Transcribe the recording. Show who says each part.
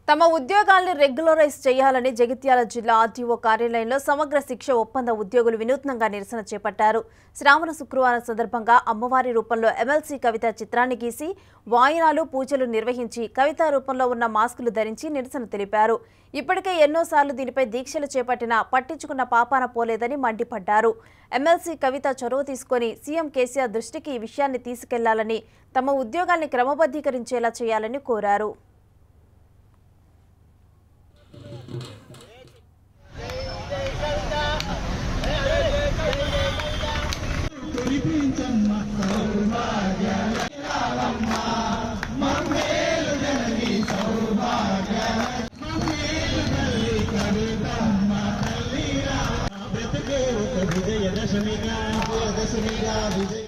Speaker 1: తమ ఉద్యోగాల్ని రెగ్యులరైజ్ చేయాలని జగిత్యాల జిల్లా ఆర్టీఓ కార్యాలయంలో సమగ్ర శిక్ష ఒప్పంద ఉద్యోగులు వినూత్నంగా నిరసన చేపట్టారు శ్రావణ శుక్రవారం సందర్భంగా అమ్మవారి రూపంలో ఎమ్మెల్సీ కవిత చిత్రాన్ని గీసి వాయినాలు పూజలు నిర్వహించి కవిత రూపంలో ఉన్న మాస్కులు ధరించి నిరసన తెలిపారు ఇప్పటికే ఎన్నోసార్లు దీనిపై దీక్షలు చేపట్టినా పట్టించుకున్న పాపాన పోలేదని మండిపడ్డారు ఎమ్మెల్సీ కవిత చొరవ తీసుకొని సీఎం కేసీఆర్ దృష్టికి ఈ విషయాన్ని తీసుకెళ్లాలని తమ ఉద్యోగాల్ని క్రమబద్ధీకరించేలా చేయాలని కోరారు
Speaker 2: విజయదశమిగా విజయదశమిగా విజయ